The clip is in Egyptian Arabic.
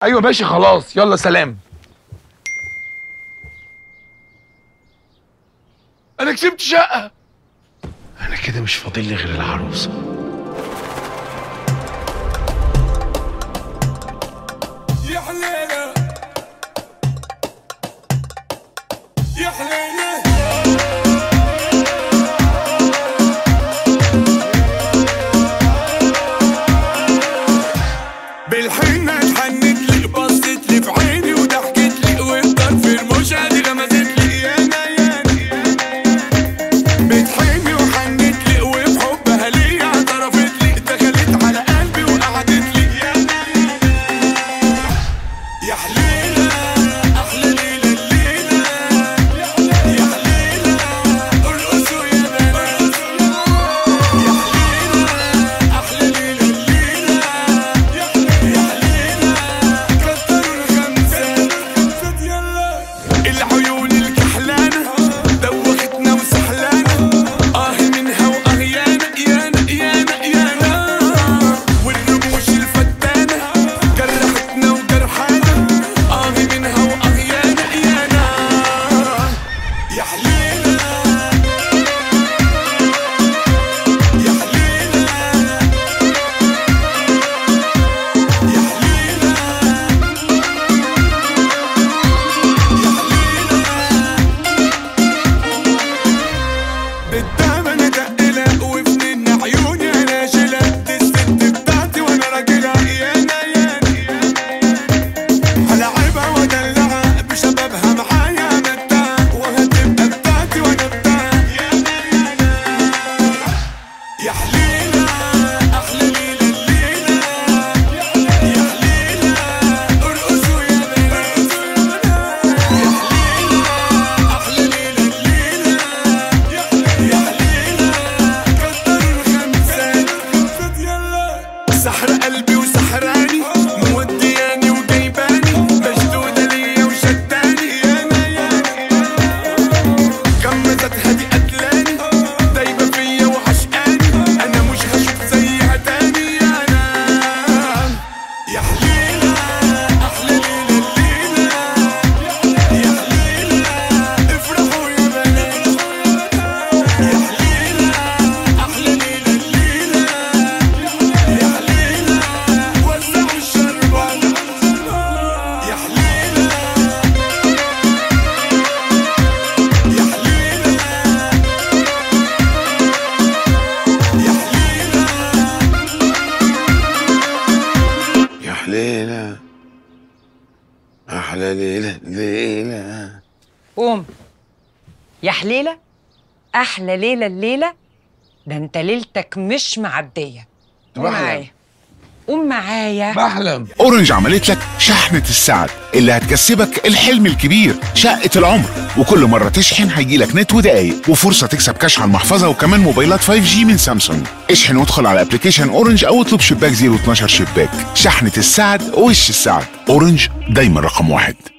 ايوه ماشي خلاص يلا سلام انا كسبت شقه انا كده مش فاضل لي غير العروسه يا حليلة يا حليلة بالحنة اتحنت لي بصت لي في عيني وضحكت لي والطرف المشهد غمزت لي يانا يانا بتحني وحنت لي وبحبها ليا اعترفت لي دخلت على قلبي وقعدت لي يانا يا حليلة أحلى ليلة الليلة يا حليلة ارقصوا يا بنات يا حليلة أحلى ليلة الليلة يا حليلة كتروا الخمسات يلا العيون الكحلانة دوختنا وسحلانة آه منها وآه يانا يانا يانا يانا والرموش الفتانة جرحتنا وجرحانا آه منها وآه يانا يانا يا حليلة يا حليلة يا حليلة بالدم انا تقلق وفنين عيوني انا شلت دي الست بتاعتي وانا راجلها يانا يانا هلعبها وادلعها بشبابها معايا متاع وهتبقى بتاعتي وانا بتاعها يانا يانا يا حليلة احلى ليلة الليلة يا حليلة ارقصوا يا بنات يا حليلة احلى ليلة الليلة يا حليلة كتروا الخمسات خمسات يلا سحر قلبي وسحراني مودياني وجايباني مشدودة ليا وشداني يانا يانا غمزتها دي قتلاني دايبة فيا وعشقاني انا مش هشوف زيها تاني انا يا حليلة احلى ليلة الليلة يا حليلة افرحوا يا بنات يا حليلة احلى ليلة الليلة يا حليلة وزعوا الشربات يا حليلة يا حليلة يا حليلة يا حليله احلى ليله ليله قوم يا حليلة أحلى ليلة الليلة ده أنت ليلتك مش معدية قوم بحلم. معايا قوم معايا بحلم اورنج عملت لك شحنة السعد اللي هتكسبك الحلم الكبير شقة العمر وكل مرة تشحن هيجيلك نت ودقايق وفرصة تكسب كاش على المحفظة وكمان موبايلات 5G من سامسونج اشحن وادخل على ابلكيشن اورنج او اطلب شباك 012 شباك شحنة السعد وش السعد اورنج دايما رقم واحد